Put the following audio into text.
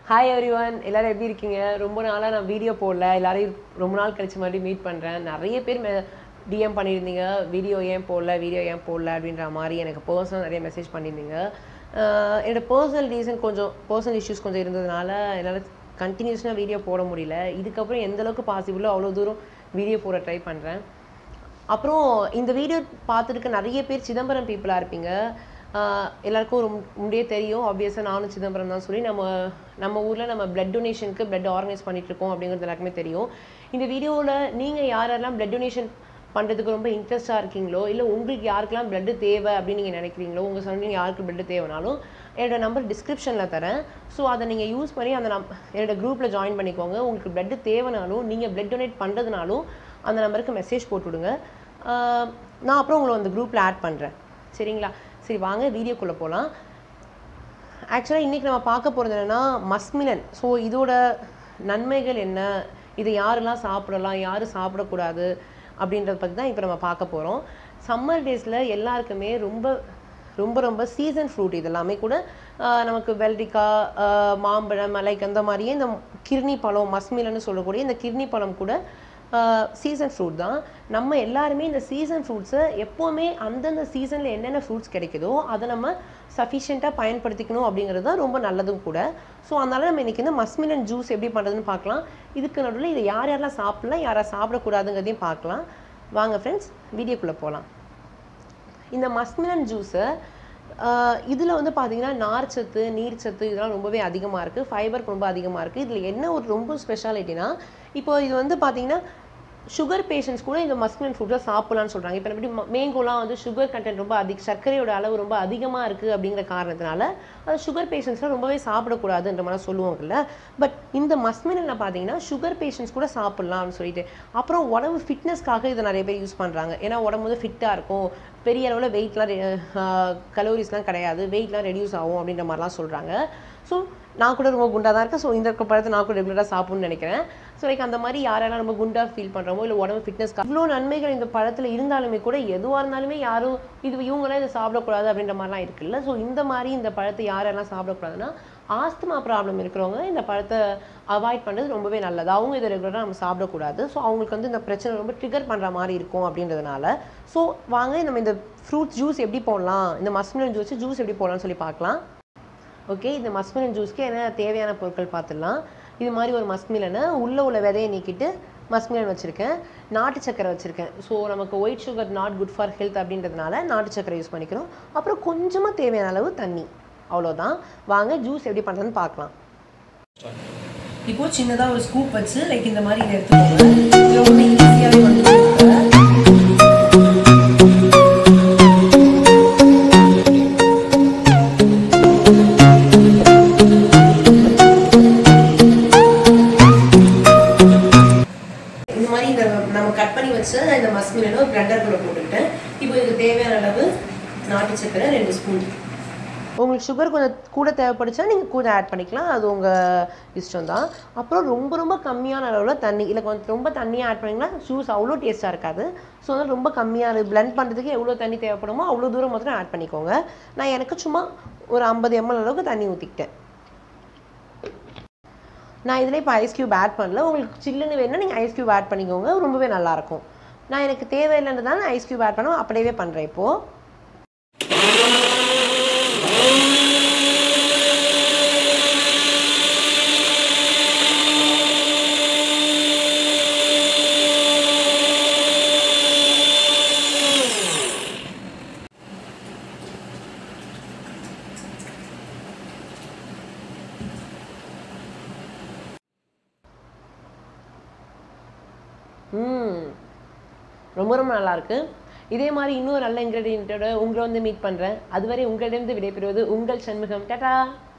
hi every one எல்லாரும் எப்படி இருக்கீங்க ரொம்ப நாளாக நான் வீடியோ போடல எல்லாரையும் ரொம்ப நாள் கழிச்சு மறுபடியும் மீட் பண்ணுறேன் நிறைய பேர் டிஎம் பண்ணியிருந்தீங்க வீடியோ ஏன் போடல வீடியோ ஏன் போடல அப்படின்ற மாதிரி எனக்கு பர்சனல் நிறைய மெசேஜ் பண்ணியிருந்தீங்க ஆஹ் என்னோட பர்சனல் ரீசன் கொஞ்சம் பர்சனல் இஷ்யூஸ் கொஞ்சம் இருந்ததுனால என்னால் கண்டினியூஸாக வீடியோ போட முடியல இதுக்கப்புறம் எந்த அளவுக்கு பாசிபிளோ அவ்வளோ தூரம் வீடியோ போட ட்ரை பண்ணுறேன் அப்புறம் இந்த வீடியோ பார்த்துருக்க நிறைய பேர் சிதம்பரம் பீப்புளாக இருப்பீங்க ஆஹ் எல்லாருக்கும் ரொம்ப முன்னே தெரியும் ஆப்வியஸாக நானும் சிதம்பரம் தான் சொல்லி நம்ம நம்ம ஊரில் நம்ம பிளட் டொனேஷனுக்கு பிளட் ஆர்கனைஸ் பண்ணிட்டு இருக்கோம் அப்படிங்கிறது எல்லாருக்குமே தெரியும் இந்த வீடியோவில் நீங்கள் யாரெல்லாம் பிளட் டொனேஷன் பண்ணுறதுக்கு ரொம்ப இன்ட்ரெஸ்ட்டாக இருக்கீங்களோ இல்லை உங்களுக்கு யாருக்கெல்லாம் பிளட் தேவை அப்படின்னு நீங்கள் நினைக்கிறீங்களோ உங்கள் சரௌண்டிங் யாருக்கு பிளட் தேவைனாலும் என்னோட நம்பர் டிஸ்கிரிப்ஷனில் தரேன் ஸோ அதை நீங்கள் யூஸ் பண்ணி அந்த நம் என்னோட குரூப்பில் ஜாயின் பண்ணிக்கோங்க உங்களுக்கு பிளட் தேவைனாலும் நீங்கள் பிளட் டொனேட் பண்ணுறதுனாலும் அந்த நம்பருக்கு மெசேஜ் போட்டு விடுங்க ஆஹ் நான் அப்புறம் உங்களை அந்த குரூப்பில் ஆட் பண்ணுறேன் சரிங்களா சரி வாங்க வீடியோக்குள்ளே போகலாம் ஆக்சுவலாக இன்றைக்கி நம்ம பார்க்க போகிறது என்னென்னா மஸ்மிலன் ஸோ இதோட நன்மைகள் என்ன இதை யாரெல்லாம் சாப்பிடலாம் யார் சாப்பிடக்கூடாது அப்படின்றத பற்றி தான் இப்போ நம்ம பார்க்க போகிறோம் சம்மர் டேஸில் எல்லாருக்குமே ரொம்ப ரொம்ப ரொம்ப சீசன் ஃப்ரூட் இது எல்லாமே கூட ஆஹ் நமக்கு வெள்ளரிக்காய் ஆஹ் மாம்பழம் லைக் அந்த மாதிரியே இந்த கிர்னி பழம் மஸ்மிலன்னு சொல்லக்கூடிய இந்த கிர்னி பழம் கூட சீசன் ஃப்ரூட் தான் நம்ம எல்லாருமே இந்த சீசன் ஃப்ரூட்ஸை எப்போவுமே அந்தந்த சீசனில் என்னென்ன ஃப்ரூட்ஸ் கிடைக்குதோ அதை நம்ம சஃபிஷியண்ட்டாக பயன்படுத்திக்கணும் அப்படிங்கிறது தான் ரொம்ப நல்லதும் கூட ஸோ அதனால நம்ம இன்றைக்கி இந்த மஸ்மிலன் ஜூஸ் எப்படி பண்ணுறதுன்னு பார்க்கலாம் இதுக்கு நடுவில் இதை யார் யாரெல்லாம் சாப்பிடலாம் யாரை சாப்பிடக்கூடாதுங்கிறதையும் பார்க்கலாம் வாங்க ஃப்ரெண்ட்ஸ் வீடியோக்குள்ளே போகலாம் இந்த மஸ்மிலன் ஜூஸை இதில் வந்து பார்த்தீங்கன்னா நார்ச்சத்து நீர்ச்சத்து இதெல்லாம் ரொம்பவே அதிகமாக இருக்குது ஃபைபர் ரொம்ப அதிகமாக இருக்குது இதில் என்ன ஒரு ரொம்ப ஸ்பெஷாலிட்டினா இப்போ இது வந்து பார்த்தீங்கன்னா சுகர் பேஷண்ட்ஸ் கூட இந்த மஸ்மிலன் ஃப்ரூட்டை சாப்பிடலாம்னு சொல்கிறாங்க இப்போ எப்படி மேங்கோலாம் வந்து சுகர் கண்டென்ட் ரொம்ப அதிக சர்க்கரையோட அளவு ரொம்ப அதிகமாக இருக்குது அப்படிங்கிற காரணத்தினால அது சுகர் பேஷண்ட்ஸ்லாம் ரொம்பவே சாப்பிடக்கூடாதுன்ற மாதிரி சொல்லுவாங்கல்ல பட் இந்த மஸ்மிலனில் பார்த்தீங்கன்னா சுகர் பேஷண்ட்ஸ் கூட சாப்பிட்லாம்னு சொல்லிட்டு அப்புறம் உடம்பு ஃபிட்னஸ்க்காக இதை நிறைய பேர் யூஸ் பண்ணுறாங்க ஏன்னா உடம்பு வந்து ஃபிட்டாக இருக்கும் பெரிய அளவில் வெயிட்லாம் கலோரிஸ்லாம் கிடையாது வெயிட்லாம் ரெடியூஸ் ஆகும் அப்படின்ற மாதிரிலாம் சொல்கிறாங்க ஸோ நான் கூட ரொம்ப குண்டாக தான் இருக்கேன் ஸோ இந்த பழத்தை நான் கூட ரெகுலராக சாப்பிட்ணும்னு நினைக்கிறேன் ஸோ லைக் அந்த மாதிரி யாரெல்லாம் ரொம்ப குண்டாக ஃபீல் பண்ணுறோமோ இல்லை உடம்பு ஃபிட்னஸ் இவ்வளோ நன்மைகள் இந்த பழத்தில் இருந்தாலுமே கூட எதுவாக இருந்தாலுமே யாரும் இது இவங்களாம் இதை சாப்பிடக்கூடாது அப்படின்ற மாதிரிலாம் இருக்குல்ல ஸோ இந்த மாதிரி இந்த பழத்தை யாரெல்லாம் சாப்பிடக்கூடாதுன்னா ஆஸ்துமா ப்ராப்ளம் இருக்கிறவங்க இந்த பழத்தை அவாய்ட் பண்ணுறது ரொம்பவே நல்லது அவங்க இதை ரெகுலராக நம்ம சாப்பிடக்கூடாது ஸோ அவங்களுக்கு வந்து இந்த பிரச்சனை ரொம்ப ட்ரிகர் பண்ணுற மாதிரி இருக்கும் அப்படின்றதுனால ஸோ வாங்க நம்ம இந்த ஃப்ரூட் ஜூஸ் எப்படி போடலாம் இந்த மஸ்மிலன் ஜூஸ் ஜூஸ் எப்படி போடலாம்னு சொல்லி பார்க்கலாம் ஓகே இந்த மஸ்மிலன் ஜூஸ்க்கு என்ன தேவையான பொருட்கள் பார்த்துடலாம் இது மாதிரி ஒரு மஸ்மிலனை உள்ளே உள்ள விதையை நீக்கிட்டு மஸ்மிலன் வச்சுருக்கேன் நாட்டு சக்கரை வச்சுருக்கேன் ஸோ நமக்கு white sugar not good for health அப்படின்றதுனால நாட்டு சக்கரை யூஸ் பண்ணிக்கிறோம் அப்புறம் கொஞ்சமாக தேவையான அளவு தண்ணி அவ்வளோதான் வாங்க ஜூஸ் எப்படி பண்ணுறதுன்னு பார்க்கலாம் இப்போ சின்னதாக ஒரு ஸ்கூப் வச்சு லைக் இந்த மாதிரி இதை எடுத்துக்கோங்க இதை வந்து ஈஸியாகவே வந்து இந்த மாதிரி இந்த நம்ம கட் பண்ணி வச்ச இந்த மஸ்மிலனை ஒரு பிளண்டர்குள்ளே போட்டுக்கிட்டேன் இப்போ இதுக்கு தேவையான அளவு நாட்டு சக்கரை ரெண்டு ஸ்பூன் உங்களுக்கு சுகர் கொஞ்சம் கூட தேவைப்படுச்சா நீங்கள் கூட ஆட் பண்ணிக்கலாம் அது உங்கள் இஷ்டம் தான் அப்புறம் ரொம்ப ரொம்ப கம்மியான அளவில் தண்ணி இல்லை கொஞ்சம் ரொம்ப தண்ணியாக ஆட் பண்ணிங்கன்னா ஜூஸ் அவ்வளோ டேஸ்ட்டாக இருக்காது ஸோ அதனால் ரொம்ப கம்மியாக பிளெண்ட் பண்ணுறதுக்கு எவ்வளோ தண்ணி தேவைப்படுமோ அவ்வளோ தூரம் மாத்திரம் ஆட் பண்ணிக்கோங்க நான் எனக்கு சும்மா ஒரு ஐம்பது எம்எல் அளவுக்கு தண்ணி ஊற்றிக்கிட்டேன் நான் இதில் இப்போ ஐஸ் க்யூப் ஆட் பண்ணல உங்களுக்கு சில்லுன்னு வேணும்னா நீங்கள் ஐஸ் க்யூப் ஆட் பண்ணிக்கோங்க ரொம்பவே நல்லாயிருக்கும் நான் எனக்கு தேவையில்லைன்றதால நான் ஐஸ் க்யூப் ஆட் பண்ண அப்படியே பண்ணுறேன் இப்போது ம் ரொம்ப ரொம்ப நல்லா இருக்கு இதே மாதிரி இன்னொரு நல்ல இன்க்ரீடியண்ட்டோட உங்களை வந்து மீட் பண்ணுறேன் அதுவரை உங்களிடமிருந்து விடைபெறுவது உங்கள் சண்முகம் டாடா